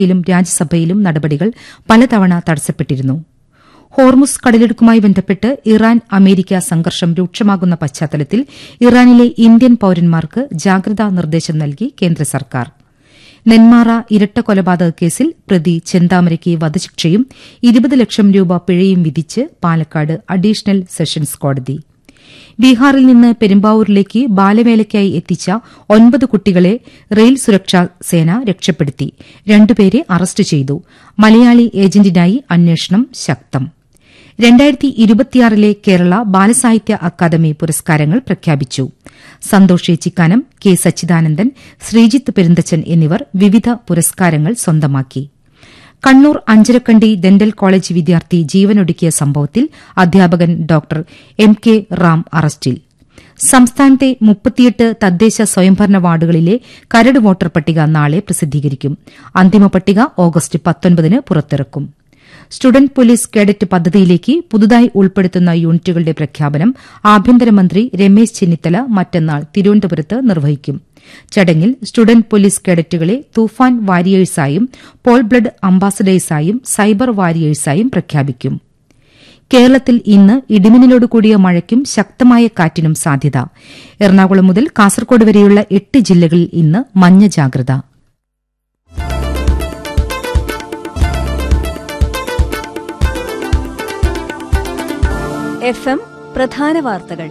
യിലും രാജ്യസഭയിലും നടപടികൾ പലതവണ തടസ്സപ്പെട്ടിരുന്നു ഹോർമുസ് കടലിടുക്കുമായി ബന്ധപ്പെട്ട് ഇറാൻ അമേരിക്ക സംഘർഷം രൂക്ഷമാകുന്ന പശ്ചാത്തലത്തിൽ ഇറാനിലെ ഇന്ത്യൻ പൌരന്മാർക്ക് ജാഗ്രതാ നിർദ്ദേശം നൽകി കേന്ദ്ര സർക്കാർ നെന്മാറ ഇരട്ട കൊലപാതക കേസിൽ പ്രതി ചെന്താമരയ്ക്ക് വധശിക്ഷയും ഇരുപത് ലക്ഷം രൂപ പിഴയും വിധിച്ച് പാലക്കാട് അഡീഷണൽ സെഷൻസ് കോടതി ബീഹാറിൽ നിന്ന് പെരുമ്പാവൂരിലേക്ക് ബാലവേലയ്ക്കായി എത്തിച്ച ഒൻപത് കുട്ടികളെ റെയിൽ സുരക്ഷാ സേന രക്ഷപ്പെടുത്തി രണ്ടുപേരെ അറസ്റ്റ് ചെയ്തു മലയാളി ഏജന്റിനായി അന്വേഷണം ശക്തം രണ്ടായിരത്തി ഇരുപത്തിയാറിലെ കേരള ബാലസാഹിത്യ അക്കാദമി പുരസ്കാരങ്ങൾ പ്രഖ്യാപിച്ചു സന്തോഷ് ഏച്ചിക്കാനം കെ സച്ചിദാനന്ദൻ ശ്രീജിത്ത് പെരുന്തച്ചൻ എന്നിവർ വിവിധ പുരസ്കാരങ്ങൾ സ്വന്തമാക്കി കണ്ണൂർ അഞ്ചരക്കണ്ടി ഡെന്റൽ കോളേജ് വിദ്യാർത്ഥി ജീവനൊടുക്കിയ സംഭവത്തിൽ അധ്യാപകൻ ഡോക്ടർ എം കെ റാം അറസ്റ്റിൽ സംസ്ഥാനത്തെ മുപ്പത്തിയെട്ട് തദ്ദേശ സ്വയംഭരണ വാർഡുകളിലെ കരട് വോട്ടർ പട്ടിക നാളെ പ്രസിദ്ധീകരിക്കും അന്തിമ പട്ടിക ഓഗസ്റ്റ് പത്തൊൻപതിന് പുറത്തിറക്കും സ്റ്റുഡന്റ് പോലീസ് കേഡറ്റ് പദ്ധതിയിലേക്ക് പുതുതായി ഉൾപ്പെടുത്തുന്ന യൂണിറ്റുകളുടെ പ്രഖ്യാപനം ആഭ്യന്തരമന്ത്രി രമേശ് ചെന്നിത്തല മറ്റന്നാൾ തിരുവനന്തപുരത്ത് നിർവഹിക്കും ചടങ്ങിൽ സ്റ്റുഡന്റ് പോലീസ് കേഡറ്റുകളെ തൂഫാൻ വാരിയേഴ്സായും പോൾ ബ്ലഡ് അംബാസഡേഴ്സായും സൈബർ വാരിയേഴ്സായും പ്രഖ്യാപിക്കും കേരളത്തിൽ ഇന്ന് ഇടിമിന്നലോട് കൂടിയ മഴയ്ക്കും ശക്തമായ കാറ്റിനും സാധ്യത എറണാകുളം മുതൽ കാസർകോട് വരെയുള്ള എട്ട് ജില്ലകളിൽ ഇന്ന് മഞ്ഞ ജാഗ്രത എഫ് എം പ്രധാന വാർത്തകൾ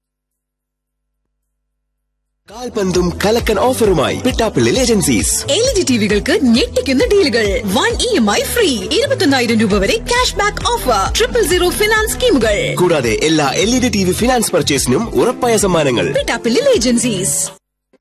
കാൽപന്തും കലക്കൻ ഓഫറുമായി പിട്ടാപ്പിള്ളിൽ ഏജൻസീസ് എൽ ഇ ഡി ടിവികൾക്ക് ഞെട്ടിക്കുന്ന ഡീലുകൾ one E M I free ഇരുപത്തൊന്നായിരം രൂപ വരെ cash back offer triple zero finance സ്കീമുകൾ കൂടാതെ എല്ലാ L E D T V finance പർച്ചേസിനും ഉറപ്പായ സമ്മാനങ്ങൾ പിട്ടാപ്പിള്ളിൽ ഏജൻസീസ്